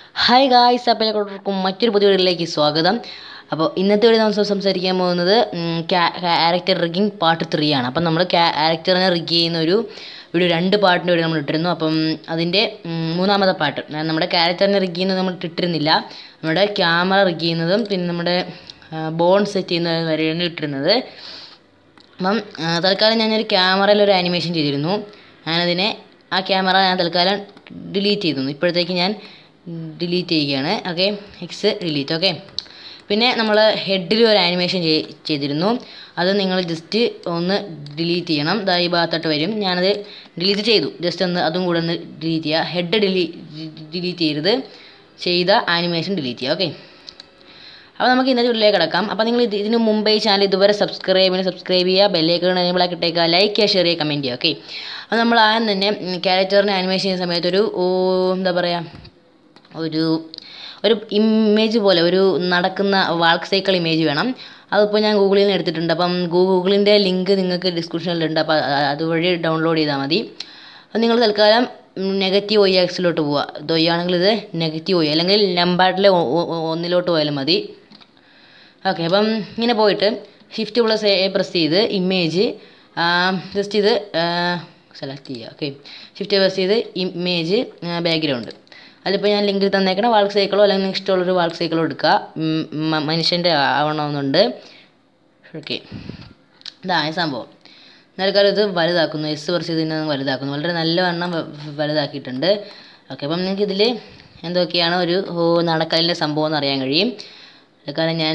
Hi guys അപ്പോൾ എല്ലാവർക്കും മറ്റൊരു പുതിയ വീഡിയോയിലേക്ക് സ്വാഗതം അപ്പോൾ ഇന്നത്തെ വീഡിയോ നമ്മൾ സംസാരിക്കാൻ പോകുന്നത് ക്യാരക്ടർ റിഗിങ് പാർട്ട് ത്രീ ആണ് അപ്പം നമ്മൾ ക്യാരക്ടറിനെ റിഗ് ചെയ്യുന്ന ഒരു വീഡിയോ രണ്ട് പാർട്ടിൻ്റെ വീഡിയോ നമ്മൾ ഇട്ടിരുന്നു അപ്പം അതിൻ്റെ ഉം, മൂന്നാമത്തെ പാർട്ട് നമ്മുടെ ക്യാരക്ടറിനെ റിഗ് ചെയ്യുന്നത് നമ്മൾ ഇട്ടിരുന്നില്ല നമ്മുടെ ക്യാമറ റിഗ് ചെയ്യുന്നതും പിന്നെ നമ്മുടെ ബോൺ സെറ്റ് ചെയ്യുന്നത് വരെയാണ് ഇട്ടിരുന്നത് അപ്പം ആ, തൽക്കാലം ഞാനൊരു ക്യാമറയിൽ ഒരു ആനിമേഷൻ ചെയ്തിരുന്നു ഞാനതിനെ ആ ക്യാമറ ഞാൻ തൽക്കാലം ഡിലീറ്റ് ചെയ്തിരുന്നു ഇപ്പോഴത്തേക്ക് ഞാൻ ഡിലീറ്റ് ചെയ്യുകയാണ് ഓക്കെ എക്സ് ഡിലീറ്റ് ഓക്കെ പിന്നെ നമ്മൾ ഹെഡിൽ ഒരു ആനിമേഷൻ ചെയ്തിരുന്നു അത് നിങ്ങൾ ജസ്റ്റ് ഒന്ന് ഡിലീറ്റ് ചെയ്യണം ദാ ഈ ഭാഗത്തോട്ട് വരും ഞാനത് ഡിലീറ്റ് ചെയ്തു ജസ്റ്റ് ഒന്ന് അതും കൂടെ ഒന്ന് ഡിലീറ്റ് ചെയ്യുക ഹെഡ് ഡിലീ ഡിലീറ്റ് ചെയ്യരുത് ചെയ്ത ആനിമേഷൻ ഡിലീറ്റ് ചെയ്യുക ഓക്കെ അപ്പോൾ നമുക്ക് ഇന്നത്തെ വീട്ടിലേക്ക് കിടക്കാം അപ്പോൾ നിങ്ങൾ ഇത് ഇതിന് മുമ്പേ ഈ ചാനൽ ഇതുവരെ സബ്സ്ക്രൈബ് ചെയ്യുക സബ്സ്ക്രൈബ് ചെയ്യുക ബെല്ലേക്ക് എനേബിൾ ആക്കി ഇട്ടേക്കുക ലൈക്ക് ചെയ്യുക ഷെയർ ചെയ്യുക കമൻറ്റ് ചെയ്യുക ഓക്കെ അപ്പോൾ നമ്മൾ ആദ്യം തന്നെ ക്യാരക്ടറിനെ ആനിമേഷൻ ചെയ്യുന്ന സമയത്ത് ഒരു ഓ, എന്താ പറയുക ഒരു ഒരു ഇമേജ് പോലെ ഒരു നടക്കുന്ന വാൾക്ക് സൈക്കിൾ ഇമേജ് വേണം അതിപ്പോൾ ഞാൻ ഗൂഗിളിൽ നിന്ന് എടുത്തിട്ടുണ്ട് അപ്പം ഗൂഗിളിൻ്റെ ലിങ്ക് നിങ്ങൾക്ക് ഡിസ്ക്രിപ്ഷനിലുണ്ട് അപ്പോൾ അത് അതുവഴി ഡൗൺലോഡ് ചെയ്താൽ മതി അപ്പോൾ നിങ്ങൾ തൽക്കാലം നെഗറ്റീവ് ഒയ് ആക്സിലോട്ട് പോവുക ഇതൊയ്യാണെങ്കിൽ ഇത് നെഗറ്റീവ് ഒയ് അല്ലെങ്കിൽ നമ്പാട്ടിലെ ഒന്നിലോട്ട് പോയാലും മതി ഓക്കെ അപ്പം ഇങ്ങനെ പോയിട്ട് ഷിഫ്റ്റ് പ്ലസ് എ പ്രസ് ചെയ്ത് ഇമേജ് ജസ്റ്റ് ഇത് സെലക്ട് ചെയ്യുക ഓക്കെ ഷിഫ്റ്റ് പ്രസ് ചെയ്ത് ഇമേജ് ബാക്ക്ഗ്രൗണ്ട് അതിപ്പോൾ ഞാൻ ലിങ്കിൽ തന്നേക്കണ വാൾക്ക് സൈക്കിളോ അല്ലെങ്കിൽ നിങ്ങൾക്ക് ഇഷ്ടമുള്ളൊരു വാൾക്ക് സൈക്കിളോ എടുക്കുക ഉം, മ- മനുഷ്യൻ്റെ ആവണമെന്നുണ്ട് ഓക്കെ ഇതാണ് സംഭവം നൽകാലം ഇത് വലുതാക്കുന്നു എസ് പ്രസ് ചെയ്ത് തന്നെ വലുതാക്കുന്നു വളരെ നല്ലവണ്ണം വ- വലുതാക്കിയിട്ടുണ്ട് ഓക്കെ അപ്പം നിങ്ങൾക്ക് ഇതിൽ എന്തൊക്കെയാണ് ഒരു ഓ, നടക്കലിൻ്റെ സംഭവം എന്ന് അറിയാൻ കഴിയും കാരണം ഞാൻ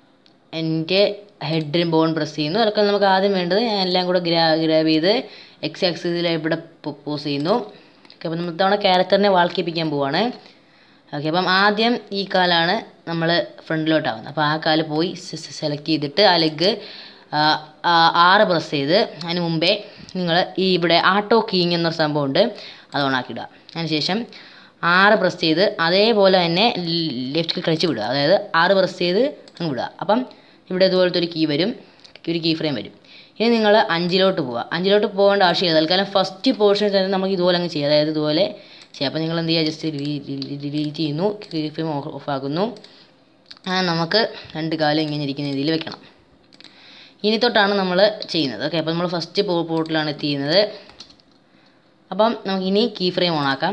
എൻ്റെ ഹെഡിന് ബോൺ പ്രസ് ചെയ്യുന്നു അതൊക്കെ നമുക്ക് ആദ്യം വേണ്ടത് ഞാൻ എല്ലാം കൂടെ ഗ്രാ ഗ്രാബ് ചെയ്ത് എക്സ് ആക്സിസിൽ ഇവിടെ പോസ് ചെയ്യുന്നു ഓക്കെ അപ്പം നമ്മൾ ഇത്തവണ ക്യാരക്ടറിനെ വാൾക്കിപ്പിക്കാൻ പോവാണ് ഓക്കെ അപ്പം ആദ്യം ഈ കാലാണ് നമ്മൾ ഫ്രണ്ടിലോട്ടാവുന്നത് അപ്പോൾ ആ കാല് പോയി സെലക്ട് ചെയ്തിട്ട് ആ ലെഗ് ആറ് പ്രസ് ചെയ്ത് അതിന് മുമ്പേ നിങ്ങൾ ഈ ഇവിടെ ആട്ടോ കീങ് എന്നൊരു സംഭവമുണ്ട് അത് ഓണാക്കിയിടുക അതിനുശേഷം ആറ് പ്രസ് ചെയ്ത് അതേപോലെ തന്നെ ലെഫ്റ്റ് കളിച്ച് വിടുക അതായത് ആറ് പ്രസ് ചെയ്ത് അങ്ങ് വിടുക അപ്പം ഇവിടെ ഇതുപോലത്തെ ഒരു കീ വരും ഒരു കീ ഫ്രെയിം വരും ഇനി നിങ്ങൾ അഞ്ചിലോട്ട് പോവുക അഞ്ചിലോട്ട് പോകേണ്ട ആവശ്യമില്ല തൽക്കാലം ഫസ്റ്റ് പോർഷൻ തന്നെ നമുക്ക് ഇതുപോലെ അങ്ങ് ചെയ്യാം അതായത് ഇതുപോലെ ചെയ്യാം അപ്പോൾ നിങ്ങൾ എന്ത് ചെയ്യുക ജസ്റ്റ് ഡിലീറ്റ് ചെയ്യുന്നു കീ ഫ്രെയിം ഓഫ് ആക്കുന്നു ആ നമുക്ക് രണ്ട് കാലം ഇങ്ങനെ ഇരിക്കുന്ന രീതിയിൽ വെക്കണം ഇനി തൊട്ടാണ് നമ്മൾ ചെയ്യുന്നത് ഓക്കെ അപ്പോൾ നമ്മൾ ഫസ്റ്റ് പോർട്ടിലാണ് എത്തിയിരുന്നത് അപ്പം നമുക്ക് ഇനി കീ ഫ്രെയിം ഓണാക്കാം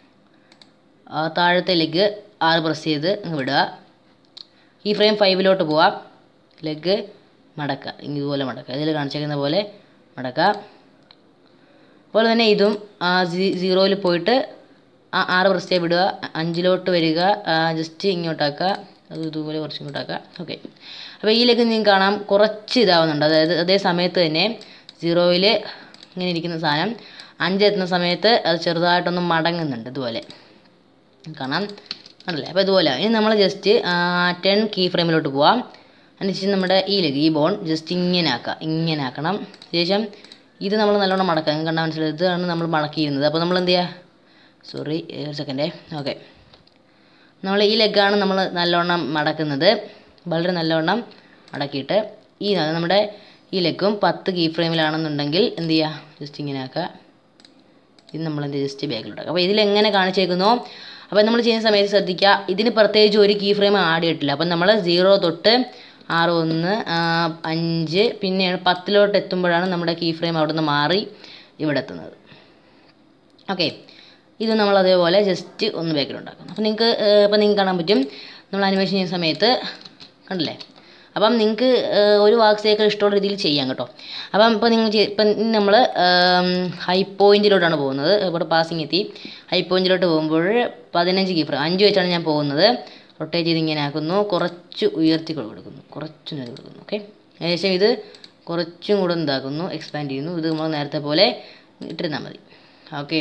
ആ, താഴത്തെ ലെഗ് ആറ് പ്രസ് ചെയ്ത് അങ്ങ് വിടുക കീ ഫ്രെയിം ഫൈവിലോട്ട് പോവാം ലെഗ് മടക്കുക ഇതുപോലെ മടക്കുക ഇതിൽ കാണിച്ചേക്കുന്ന പോലെ മടക്കുക അതുപോലെ തന്നെ ഇതും ആ സീറോയിൽ പോയിട്ട് ആ ആറ് പ്രസ് ചെയ്ത് വിടുക അഞ്ചിലോട്ട് വരിക ജസ്റ്റ് ഇങ്ങോട്ടാക്കുക അത് ഇതുപോലെ കുറച്ച് ഇങ്ങോട്ടാക്കുക ഓക്കെ അപ്പോൾ ഈ ലെഗ് നിങ്ങൾക്ക് കാണാം കുറച്ച് ഇതാവുന്നുണ്ട് അതായത് അതേ സമയത്ത് തന്നെ സീറോയിൽ ഇങ്ങനെ ഇരിക്കുന്ന സാധനം അഞ്ച് എത്തുന്ന സമയത്ത് അത് ചെറുതായിട്ടൊന്ന് മടങ്ങുന്നുണ്ട് ഇതുപോലെ കാണാം ആണല്ലേ അപ്പോൾ ഇതുപോലെ ഇനി നമ്മൾ ജസ്റ്റ് ടെൻ കീ ഫ്രെയിമിലോട്ട് പോവാം അതിനുശേഷം നമ്മുടെ ഈ ലെഗ് ഈ ബോൺ ജസ്റ്റ് ഇങ്ങനെ ആക്കുക ഇങ്ങനെ ആക്കണം ശേഷം ഇത് നമ്മൾ നല്ലോണം മടക്കുക നിങ്ങൾക്ക് കണ്ടാൽ മനസ്സിലായി ഇതാണ് നമ്മൾ മടക്കിയിരുന്നത് അപ്പോൾ നമ്മൾ എന്ത് ചെയ്യുക സോറി ഒരു സെക്കൻഡേ ഓക്കെ നമ്മൾ ഈ ലെഗാണ് നമ്മൾ നല്ലോണം മടക്കുന്നത് വളരെ നല്ലോണം മടക്കിയിട്ട് ഈ നമ്മുടെ ഈ ലെഗും പത്ത് കീ ഫ്രെയിമിലാണെന്നുണ്ടെങ്കിൽ എന്ത് ചെയ്യുക ജസ്റ്റ് ഇങ്ങനെ ആക്കുക ഇത് നമ്മൾ എന്ത് ജസ്റ്റ് ബാക്കിലോട്ട് അപ്പോൾ ഇതിൽ എങ്ങനെ കാണിച്ചേക്കുന്നോ അപ്പോൾ നമ്മൾ ചെയ്യുന്ന സമയത്ത് ശ്രദ്ധിക്കുക ഇതിന് പ്രത്യേകിച്ച് ഒരു കീ ഫ്രെയിം ആഡ് ചെയ്തിട്ടില്ല അപ്പം നമ്മൾ സീറോ തൊട്ട് ആറ് ഒന്ന് ആ, അഞ്ച് പിന്നെയാണ് പത്തിലോട്ട് എത്തുമ്പോഴാണ് നമ്മുടെ കീ ഫ്രെയിം അവിടെ നിന്ന് മാറി ഇവിടെ എത്തുന്നത് ഓക്കെ ഇത് നമ്മൾ അതേപോലെ ജസ്റ്റ് ഒന്ന് ബാക്കിലുണ്ടാക്കും അപ്പോൾ നിങ്ങൾക്ക് ഇപ്പോൾ നിങ്ങൾക്ക് കാണാൻ പറ്റും നമ്മൾ അനിമേഷൻ ചെയ്യുന്ന സമയത്ത് കണ്ടില്ലേ അപ്പം നിങ്ങൾക്ക് ഒരു വാക്ക് സൈക്കിൾ ഇഷ്ടമുള്ള രീതിയിൽ ചെയ്യാം കേട്ടോ അപ്പം ഇപ്പോൾ നിങ്ങൾ ചെയ്- ഇപ്പം നമ്മൾ ഹൈ പോയിന്റിലോട്ടാണ് പോകുന്നത് ഇവിടെ പാസിങ് എത്തി ഹൈ പോയിന്റിലോട്ട് പോകുമ്പോൾ പതിനഞ്ച് കീ ഫ്രെയിം അഞ്ച് വെച്ചാണ് ഞാൻ പോകുന്നത് റൊട്ടേറ്റ് ചെയ്ത് ഇങ്ങനെ ആക്കുന്നു കുറച്ച് ഉയർത്തി കൊടുക്കുന്നു കുറച്ച് ഉയർത്തി കൊടുക്കുന്നു ഓക്കെ ഏകദേശം ഇത് കുറച്ചും കൂടെ എന്താക്കുന്നു എക്സ്പാൻഡ് ചെയ്യുന്നു ഇത് നമ്മൾ നേരത്തെ പോലെ ഇട്ടിരുന്നാൽ മതി ഓക്കെ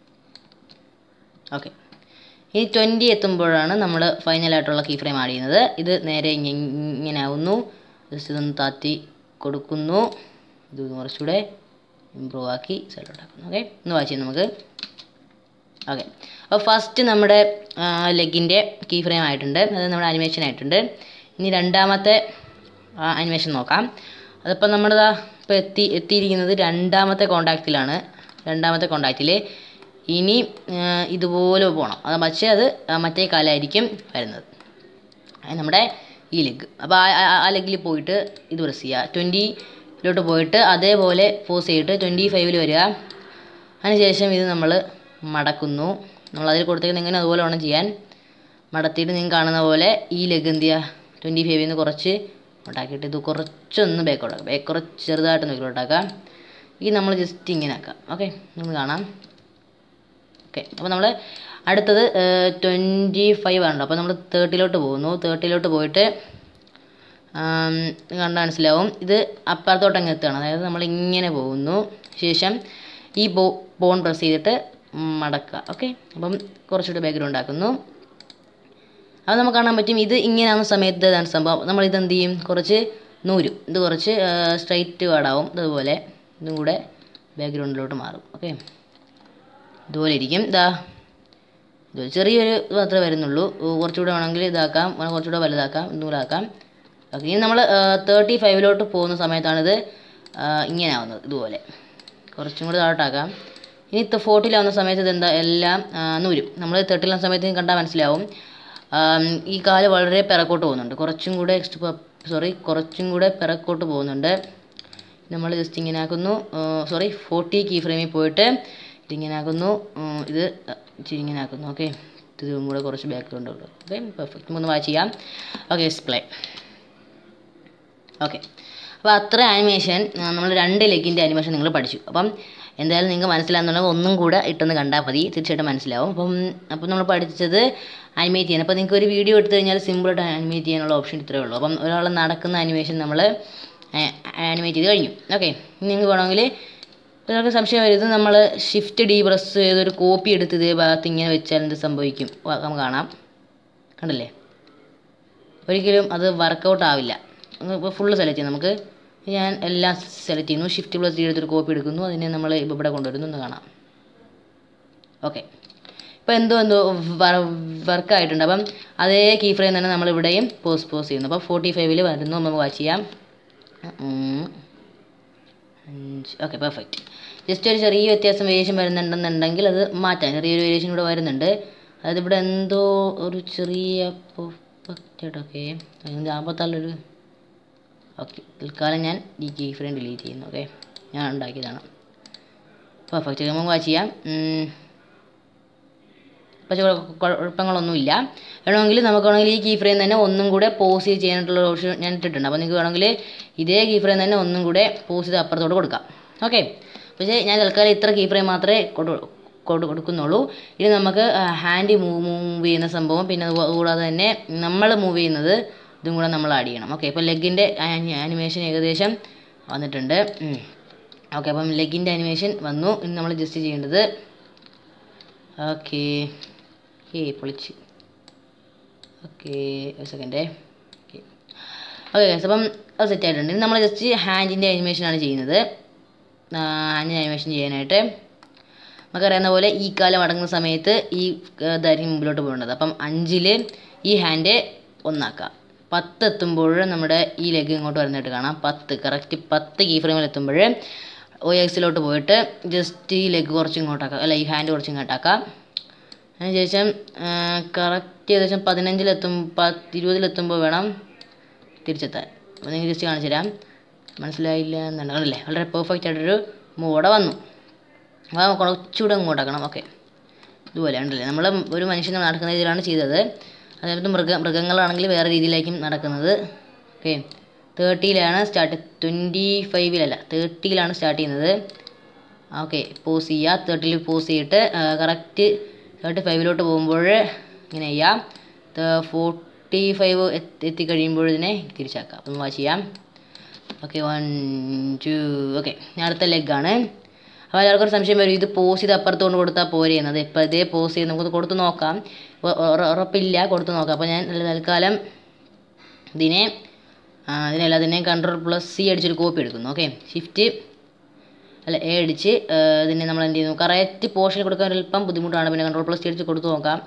ഓക്കെ ഈ ട്വൻറ്റി എത്തുമ്പോഴാണ് നമ്മൾ ഫൈനലായിട്ടുള്ള കീ ഫ്രെയിം ആഡ് ചെയ്യുന്നത് ഇത് നേരെ ഇങ്ങ- ഇങ്ങനെ ആവുന്നു ജസ്റ്റ് ഇതൊന്ന് താത്തി കൊടുക്കുന്നു ഇത് കുറച്ചുകൂടെ ഇമ്പ്രൂവ് ആക്കി സൈഡിലോട്ടാക്കുന്നു ഓക്കെ ഒന്ന് വായിച്ചു നമുക്ക് ഓക്കെ അപ്പോൾ ഫസ്റ്റ് നമ്മുടെ ലെഗിൻ്റെ കീ ഫ്രെയിം ആയിട്ടുണ്ട് അത് നമ്മുടെ അനിമേഷൻ ആയിട്ടുണ്ട് ഇനി രണ്ടാമത്തെ അനിമേഷൻ നോക്കാം അതിപ്പോൾ നമ്മുടെ ഇപ്പോൾ എത്തി എത്തിയിരിക്കുന്നത് രണ്ടാമത്തെ കോണ്ടാക്റ്റിലാണ് രണ്ടാമത്തെ കോണ്ടാക്റ്റിൽ ഇനി ആ, ഇതുപോലെ പോകണം അത് പക്ഷേ അത് ആ, മറ്റേ കാലായിരിക്കും വരുന്നത് അത് നമ്മുടെ ഈ ലെഗ് അപ്പോൾ ആ ആ- ആ ലെഗിൽ പോയിട്ട് ഇത് പ്രസ് ചെയ്യുക ട്വൻറ്റിയിലോട്ട് പോയിട്ട് അതേപോലെ പോസ് ചെയ്തിട്ട് ട്വൻറ്റി ഫൈവിൽ വരിക അതിനുശേഷം ഇത് നമ്മൾ മടക്കുന്നു നമ്മൾ അതിൽ കൊടുത്തേക്കുന്ന എങ്ങനെ അതുപോലെ വേണം ചെയ്യാൻ മടത്തിയിട്ട് നിങ്ങൾ കാണുന്ന പോലെ ഈ ലെഗ് എന്ത് ചെയ്യുക ട്വൻറ്റി ഫൈവിൽ നിന്ന് കുറച്ച് ഉണ്ടാക്കിയിട്ട് ഇത് കുറച്ചൊന്ന് ബാക്കോട്ടാക്കാം ബാക്ക് കുറച്ച് ചെറുതായിട്ടൊന്ന് ബാക്കോട്ടാക്കാം ഈ നമ്മൾ ജസ്റ്റ് ഇങ്ങനെ ആക്കാം ഓക്കെ നിങ്ങൾ കാണാം ഓക്കെ അപ്പോൾ നമ്മൾ അടുത്തത് ട്വൻറ്റി ഫൈവ് ആണല്ലോ അപ്പോൾ നമ്മൾ തേർട്ടിയിലോട്ട് പോകുന്നു തേർട്ടിയിലോട്ട് പോയിട്ട് ആം, കണ്ടാൽ മനസ്സിലാവും ഇത് അപ്പുറത്തോട്ട് അങ്ങ് എത്തുകയാണ് അതായത് നമ്മൾ ഇങ്ങനെ പോകുന്നു ശേഷം ഈ ബോ ബോൺ പ്രസ് ചെയ്തിട്ട് മടക്കുക ഓക്കെ അപ്പം കുറച്ചുകൂടി ബാക്ക്ഗ്രൗണ്ട് ആക്കുന്നു അത് നമുക്ക് കാണാൻ പറ്റും ഇത് ഇങ്ങനെ ആവുന്ന സമയത്ത് ഇതാണ് സംഭവം നമ്മൾ ഇത് എന്ത് ചെയ്യും കുറച്ച് നൂരും ഇത് കുറച്ച് സ്ട്രൈറ്റ് പാടാവും ഇതുപോലെ ഇതും കൂടെ ബാക്ക്ഗ്രൗണ്ടിലോട്ട് മാറും ഓക്കെ ഇതുപോലെ ഇരിക്കും ഇതാ ഇത് ചെറിയൊരു ഇത് മാത്രമേ വരുന്നുള്ളൂ ഉ, കുറച്ചുകൂടെ വേണമെങ്കിൽ ഇതാക്കാം വേണം കുറച്ചുകൂടെ വലുതാക്കാം ഇന്നൂലാക്കാം ഓക്കെ ഇനി നമ്മൾ തേർട്ടി ഫൈവിലോട്ട് പോകുന്ന സമയത്താണിത് ആ, ഇങ്ങനെ ആവുന്നത് ഇതുപോലെ കുറച്ചും കൂടി താഴോട്ടാക്കാം ഇനി ഫോർട്ടിയിലാവുന്ന സമയത്ത് ഇത് എന്താ എല്ലാം ആ, നൂരും നമ്മൾ തേർട്ടിയിലാവുന്ന സമയത്ത് കണ്ടാൽ മനസ്സിലാവും ആം, ഈ കാല് വളരെ പിറക്കോട്ട് പോകുന്നുണ്ട് കുറച്ചും കൂടെ സോറി കുറച്ചും കൂടെ പിറക്കോട്ട് പോകുന്നുണ്ട് നമ്മൾ ജസ്റ്റ് ഇങ്ങനെ ആക്കുന്നു സോറി ഫോർട്ടി കീ ഫ്രെയിമിൽ പോയിട്ട് ഇതിങ്ങനെ ആക്കുന്നു ഉം, ഇത് ഇച്ചിരി ഇങ്ങനെ ആക്കുന്നു ഓക്കെ ഇതും കൂടെ കുറച്ച് ബാക്ക്ഗ്രൗണ്ട് ഉള്ളു ഓക്കെ പെർഫെക്റ്റ് ഒന്ന് വാച്ച് ചെയ്യാം ഓക്കെ ഡിസ്പ്ലേ ഓക്കെ അപ്പോൾ അത്ര ആനിമേഷൻ നമ്മൾ രണ്ട് ലെഗിൻ്റെ ആനിമേഷൻ നിങ്ങൾ പഠിച്ചു അപ്പം എന്തായാലും നിങ്ങൾക്ക് മനസ്സിലാകുന്നുണ്ടെങ്കിൽ ഒന്നും കൂടെ ഇട്ടൊന്ന് കണ്ടാൽ മതി തീർച്ചയായിട്ടും മനസ്സിലാവും അപ്പം അപ്പം നമ്മൾ പഠിച്ചത് ആനിമേറ്റ് ചെയ്യാൻ അപ്പോൾ നിങ്ങൾക്ക് ഒരു വീഡിയോ എടുത്തു കഴിഞ്ഞാൽ സിമ്പിളായിട്ട് ആനിമേറ്റ് ചെയ്യാനുള്ള ഓപ്ഷൻ ഇത്രയേ ഉള്ളൂ അപ്പം ഒരാൾ നടക്കുന്ന ആനിമേഷൻ നമ്മൾ ആനിമേറ്റ് ചെയ്ത് കഴിഞ്ഞു ഓക്കെ ഇനി നിങ്ങൾക്ക് വേണമെങ്കിൽ ഇപ്പോൾ നിങ്ങൾക്ക് സംശയം വരും ഇത് നമ്മൾ ഷിഫ്റ്റ് ഡി പ്രസ് ചെയ്തൊരു കോപ്പി എടുത്ത് ഇതേ ഭാഗത്ത് ഇങ്ങനെ വെച്ചാൽ എന്ത് സംഭവിക്കും വ- നമുക്ക് കാണാം കണ്ടില്ലേ ഒരിക്കലും അത് വർക്കൗട്ട് ആവില്ല ഇപ്പോൾ ഫുള്ള് സെലക്ട് ചെയ്യാം നമുക്ക് ഞാൻ എല്ലാം സെലക്ട് ചെയ്യുന്നു ഷിഫ്റ്റ് പ്ലസ് ഡി എടുത്തൊരു കോപ്പി എടുക്കുന്നു അതിനെ നമ്മൾ ഇവിടെ കൊണ്ടുവരുന്നു എന്ന് കാണാം ഓക്കെ ഇപ്പോൾ എന്തോ എന്തോ വർക്ക് ആയിട്ടുണ്ട് അപ്പം അതേ കീ ഫ്രെയിം തന്നെ നമ്മൾ ഇവിടെയും പോസ് പോസ് ചെയ്യുന്നു അപ്പോൾ ഫോർട്ടി ഫൈവിൽ വരുന്നു നമുക്ക് വാച്ച് ചെയ്യാം ഉം. അഞ്ച് ഓക്കെ പെർഫെക്റ്റ് ജസ്റ്റ് ഒരു ചെറിയ വ്യത്യാസം വേരിയേഷൻ വരുന്നുണ്ടെന്നുണ്ടെങ്കിൽ അത് മാറ്റാം ചെറിയൊരു വേരിയേഷൻ ഇവിടെ വരുന്നുണ്ട് അതായത് ഇവിടെ എന്തോ ഒരു ചെറിയ പെർഫെക്റ്റ് ഓക്കെ അതിൻ്റെ ആപത്താലൊരു ഓക്കെ തൽക്കാലം ഞാൻ ഈ കീ ഫ്രെയിം ഡിലീറ്റ് ചെയ്യുന്നു ഓക്കെ ഞാൻ ഉണ്ടാക്കിയതാണ് പെർഫെക്റ്റ് നമുക്ക് വാച്ച് ചെയ്യാം ഉം. പക്ഷേ കുഴ- കുഴപ്പങ്ങളൊന്നുമില്ല വേണമെങ്കിൽ നമുക്ക് വേണമെങ്കിൽ ഈ കീ ഫ്രെയിം തന്നെ ഒന്നും കൂടെ പോസ് ചെയ്ത് ചെയ്യാനായിട്ടുള്ള ഓപ്ഷൻ ഞാൻ ഇട്ടിട്ടുണ്ട് അപ്പോൾ നിങ്ങൾക്ക് വേണമെങ്കിൽ ഇതേ കീ ഫ്രെയിം തന്നെ ഒന്നും കൂടെ പോസ് ചെയ്ത് അപ്പുറത്തോട്ട് കൊടുക്കാം ഓക്കെ പക്ഷേ ഞാൻ തൽക്കാലം ഇത്ര കീ ഫ്രെയിം മാത്രമേ കൊടു കൊടു കൊടുക്കുന്നുള്ളൂ ഇനി നമുക്ക് ഹാൻഡ് മൂവ് മൂവ് ചെയ്യുന്ന സംഭവം പിന്നെ അത് കൂടാതെ തന്നെ നമ്മൾ മൂവ് ചെയ്യുന്നത് ഇതും കൂടെ നമ്മൾ ആഡ് ചെയ്യണം ഓക്കെ ഇപ്പോൾ ലെഗിൻ്റെ ആനിമേഷൻ ഏകദേശം വന്നിട്ടുണ്ട് ഓക്കെ അപ്പം ലെഗിൻ്റെ ആനിമേഷൻ വന്നു ഇനി നമ്മൾ ജസ്റ്റ് ചെയ്യേണ്ടത് ഓക്കെ ഏ പൊളിച്ച് ഓക്കെ ഒരു സെക്കൻഡേ ഓക്കെ ഓക്കെ അപ്പം അത് സെറ്റ് ആയിട്ടുണ്ട് ഇനി നമ്മൾ ജസ്റ്റ് ഹാൻഡിൻ്റെ ആനിമേഷനാണ് ചെയ്യുന്നത് ഹാൻഡിൻ്റെ ആനിമേഷൻ ചെയ്യാനായിട്ട് നമുക്കറിയാവുന്ന പോലെ ഈ കാലം അടങ്ങുന്ന സമയത്ത് ഈ ആ, ഇതായിരിക്കും മുമ്പിലോട്ട് പോകേണ്ടത് അപ്പം അഞ്ചിൽ ഈ ഹാൻഡ് ഒന്നാക്കുക പത്ത് എത്തുമ്പോൾ നമ്മുടെ ഈ ലെഗ് ഇങ്ങോട്ട് വരുന്നതായിട്ട് കാണാം പത്ത് കറക്റ്റ് പത്ത് കീ ഫ്രെയിമിൽ എത്തുമ്പോൾ ഒ എക്സിലോട്ട് പോയിട്ട് ജസ്റ്റ് ഈ ലെഗ് കുറച്ച് ഇങ്ങോട്ടാക്കാം അല്ല ഈ ഹാൻഡ് കുറച്ച് ഇങ്ങോട്ടാക്കാം അതിനുശേഷം കറക്റ്റ് ഏകദേശം പതിനഞ്ചിലെത്തും പത്ത് ഇരുപതിലെത്തുമ്പോൾ വേണം തിരിച്ചെത്താൻ അപ്പോൾ നിങ്ങൾ ജസ്റ്റ് കാണിച്ചു തരാം മനസ്സിലായില്ല എന്നുണ്ടെങ്കിലല്ലേ വളരെ പെർഫെക്റ്റ് ആയിട്ടൊരു മൂടെ വന്നു അപ്പോൾ കുറച്ചുകൂടെ ഇങ്ങോട്ടാക്കണം ഓക്കെ ഇതുപോലെ ഉണ്ടല്ലേ നമ്മൾ ഒരു മനുഷ്യൻ നടക്കുന്ന രീതിയിലാണ് ചെയ്തത് അതേപോലെ മൃഗ മൃഗങ്ങളാണെങ്കിൽ വേറെ രീതിയിലായിരിക്കും നടക്കുന്നത് ഓക്കെ തേർട്ടിയിലാണ് സ്റ്റാർട്ട് ട്വൻറ്റി ഫൈവിലല്ല തേർട്ടിയിലാണ് സ്റ്റാർട്ട് ചെയ്യുന്നത് ഓക്കെ പോസ് ചെയ്യുക തേർട്ടിയിൽ പോസ് ചെയ്തിട്ട് കറക്റ്റ് തേർട്ടി ഫൈവിലോട്ട് പോകുമ്പോൾ ഇങ്ങനെ ചെയ്യാം ഫോർട്ടി ഫൈവ് എത്തിക്കഴിയുമ്പോൾ ഇതിനെ തിരിച്ചാക്കാം അപ്പം വാച്ച് ചെയ്യാം ഓക്കെ വൺ ടു ഓക്കെ ഞാൻ അടുത്ത ലെഗാണ് അപ്പോൾ എല്ലാവർക്കും ഒരു സംശയം വരും ഇത് പോസ് ചെയ്ത് അപ്പുറത്ത് കൊണ്ട് കൊടുത്താൽ പോരെ എന്നത് ഇപ്പോൾ ഇതേ പോസ് ചെയ്ത് നമുക്ക് കൊടുത്ത് നോക്കാം ഉ- ഉറ- ഉറപ്പില്ല കൊടുത്ത് നോക്കാം അപ്പോൾ ഞാൻ തൽക്കാലം ഇതിനെ ആ, ഇതിനെല്ലാത്തിനെയും കൺട്രോൾ പ്ലസ് സി അടിച്ചൊരു കോപ്പി എടുക്കുന്നു ഓക്കെ ഷിഫ്റ്റ് അല്ല എ അടിച്ച് ആ, ഇതിനെ നമ്മൾ എന്ത് ചെയ്യുന്നു കറക്റ്റ് പോർഷൻ കൊടുക്കാൻ അല്പം ബുദ്ധിമുട്ടാണ് പിന്നെ കൺട്രോൾ പ്ലസ് സി അടിച്ച് കൊടുത്ത് നോക്കാം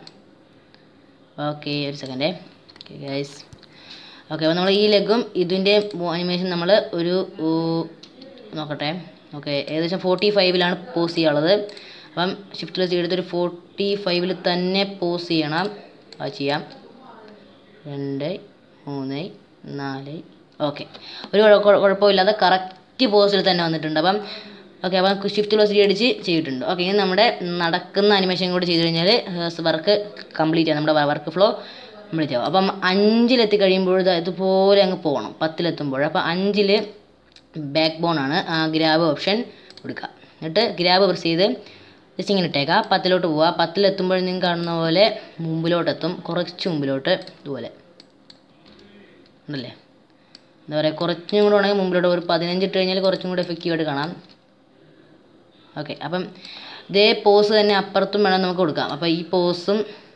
ഓക്കെ ഒരു സെക്കൻഡേ ഓക്കെ ഗൈസ് ഓക്കെ അപ്പോൾ നമ്മൾ ഈ ലെഗും ഇതിൻ്റെ അനിമേഷൻ നമ്മൾ ഒരു ഊ, നോക്കട്ടെ ഓക്കെ ഏകദേശം ഫോർട്ടി ഫൈവിലാണ് പോസ് ചെയ്യാനുള്ളത് അപ്പം ഷിഫ്റ്റ് പ്ലസ് എടുത്ത് ഒരു ഫോർട്ടി ഫൈവിൽ തന്നെ പോസ് ചെയ്യണം അത് ചെയ്യാം രണ്ട് മൂന്ന് നാല് ഓക്കെ ഒരു കുഴ- കുഴ- കുഴപ്പമില്ലാതെ കറക്റ്റ് പോസിൽ തന്നെ വന്നിട്ടുണ്ട് അപ്പം ഓക്കെ അപ്പം ഷിഫ്റ്റ് പ്ലസ് അടിച്ച് ചെയ്തിട്ടുണ്ട് ഓക്കെ ഇനി നമ്മുടെ നടക്കുന്ന അനിമേഷൻ കൂടി ചെയ്ത് കഴിഞ്ഞാൽ വർക്ക് കംപ്ലീറ്റ് ചെയ്യാം നമ്മുടെ വർക്ക് ഫ്ലോ കംപ്ലീറ്റ് ആവും അപ്പം അഞ്ചിലെത്തി കഴിയുമ്പോൾ ഇത് ഇതുപോലെ അങ്ങ് പോകണം പത്തിലെത്തുമ്പോൾ അപ്പം അഞ്ചിൽ ബാക്ക് ബോൺ ആണ് ഗ്രാബ് ഓപ്ഷൻ കൊടുക്കുക എന്നിട്ട് ഗ്രാബ് പ്രസ് ചെയ്ത് ജസ്റ്റ് ഇങ്ങനെ ഇട്ടേക്കാം പത്തിലോട്ട് പോവുക പത്തിലെത്തുമ്പോൾ നിങ്ങൾ കാണുന്ന പോലെ മുമ്പിലോട്ടെത്തും കുറച്ച് മുമ്പിലോട്ട് ഇതുപോലെ ഉണ്ടല്ലേ എന്താ പറയുക കുറച്ചും കൂടെ വേണമെങ്കിൽ മുമ്പിലോട്ട് ഒരു പതിനഞ്ച് ഇട്ട് കഴിഞ്ഞാൽ കുറച്ചും കൂടെ എഫക്റ്റീവായിട്ട് കാണാം ഓക്കെ അപ്പം ഇതേ പോസ് തന്നെ അപ്പുറത്തും വേണം നമുക്ക് കൊടുക്കാം അപ്പോൾ ഈ പോസും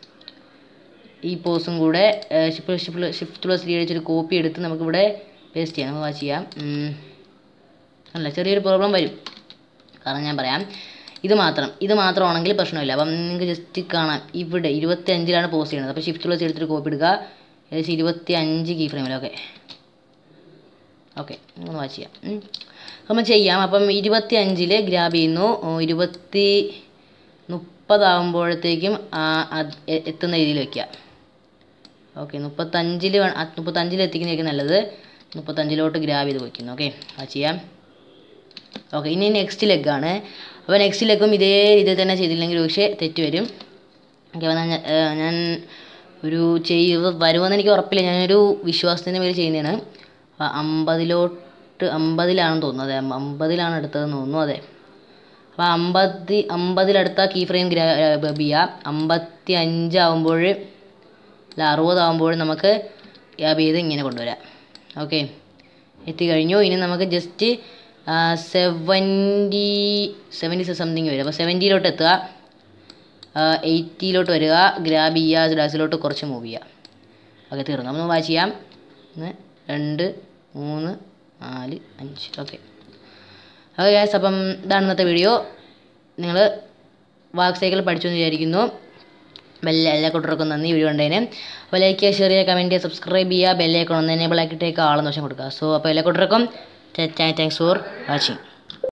ഈ പോസും കൂടെ shift shift shift plus D അടിച്ചൊരു കോപ്പി എടുത്ത് നമുക്കിവിടെ പേസ്റ്റ് ചെയ്യാം നമുക്ക് വാച്ച് ചെയ്യാം ഉം. അല്ല ചെറിയൊരു പ്രോബ്ലം വരും കാരണം ഞാൻ പറയാം ഇത് മാത്രം ഇത് മാത്രമാണെങ്കിൽ പ്രശ്നമില്ല അപ്പം നിങ്ങൾക്ക് ജസ്റ്റ് കാണാം ഇവിടെ ഇരുപത്തി അഞ്ചിലാണ് പോസ്റ്റ് ചെയ്യുന്നത് അപ്പോൾ ഷിഫ്റ്റ് പ്ലസ് എടുത്തിട്ട് കോപ്പി എടുക്കുക ഏകദേശം ഇരുപത്തി അഞ്ച് കീ ഫ്രെയിമിൽ ഓക്കെ ഓക്കെ ഒന്ന് വാച്ച് ചെയ്യാം ഉം. അപ്പം ചെയ്യാം അപ്പം ഇരുപത്തി അഞ്ചിൽ ഗ്രാബ് ചെയ്യുന്നു ഓ, ഇരുപത്തി മുപ്പതാകുമ്പോഴത്തേക്കും ആ, അത് എ- എത്തുന്ന രീതിയിൽ വയ്ക്കുക ഓക്കെ മുപ്പത്തഞ്ചിൽ മുപ്പത്തഞ്ചിൽ എത്തിക്കുന്നതായിരിക്കും നല്ലത് മുപ്പത്തഞ്ചിലോട്ട് ഗ്രാബ് ചെയ്ത് വയ്ക്കുന്നു ഓക്കെ അത് ചെയ്യാം ഓക്കെ ഇനി നെക്സ്റ്റ് ലെഗാണ് അപ്പോൾ നെക്സ്റ്റ് ലെഗും ഇതേ രീതിയിൽ തന്നെ ചെയ്തില്ലെങ്കിൽ പക്ഷേ തെറ്റ് വരും ഓക്കെ അപ്പോൾ ഞാൻ ഏഹ് ഞാൻ ഒരു ചെയ്ത് വരുമെന്ന് എനിക്ക് ഉറപ്പില്ല ഞാനൊരു വിശ്വാസത്തിൻ്റെ പേര് ചെയ്യുന്നതാണ് അപ്പോൾ അമ്പതിലോട്ട് അമ്പതിലാണെന്ന് തോന്നുന്നു അതെ അമ്പതിലാണ് എടുത്തതെന്ന് തോന്നുന്നു അതെ അപ്പോൾ അമ്പത്തി അമ്പതിലടുത്ത കീ ഫ്രെയിം ഗ്രാ ചെയ്യുക അമ്പത്തി അഞ്ചാവുമ്പോൾ അല്ല അറുപതാവുമ്പോൾ നമുക്ക് ഗ്രാബ് ചെയ്ത് ഇങ്ങനെ കൊണ്ടുവരാം ഓക്കെ എത്തിക്കഴിഞ്ഞു ഇനി നമുക്ക് ജസ്റ്റ് സെവൻറ്റി സെവൻറ്റി സംതിങ് വരും അപ്പോൾ സെവൻറ്റിയിലോട്ട് എത്തുക എയ്റ്റിയിലോട്ട് വരിക ഗ്രാബ് ചെയ്യുക ഡാസിലോട്ട് കുറച്ച് മൂവ് ചെയ്യുക ഓക്കെ തീർന്നു നമ്മൾ വാച്ച് ചെയ്യാം ഒന്ന് രണ്ട് മൂന്ന് നാല് അഞ്ച് ഓക്കെ ഓക്കെ ഗ്യാസ് അപ്പം ഇതാണ് ഇന്നത്തെ വീഡിയോ നിങ്ങൾ വാക്ക് സൈക്കിൾ പഠിച്ചു എന്ന് വിചാരിക്കുന്നു ബെല്ല എല്ലാ കൂട്ടർക്കും നന്ദി വീഡിയോ കണ്ടതിന് അപ്പോൾ ലൈക്ക് ചെയ്യുക ഷെയർ ചെയ്യുക കമൻറ്റ് ചെയ്യുക സബ്സ്ക്രൈബ് ചെയ്യുക ബെല്ലൈക്കൺ ഒന്ന് എനേബിൾ ആക്കിയിട്ടേക്ക് ആളെന്ന് വശം കൊടുക്കുക സോ അപ്പോൾ എല്ലാ കൂട്ടർക്കും താങ്ക്സ് ഫോർ വാച്ചിങ്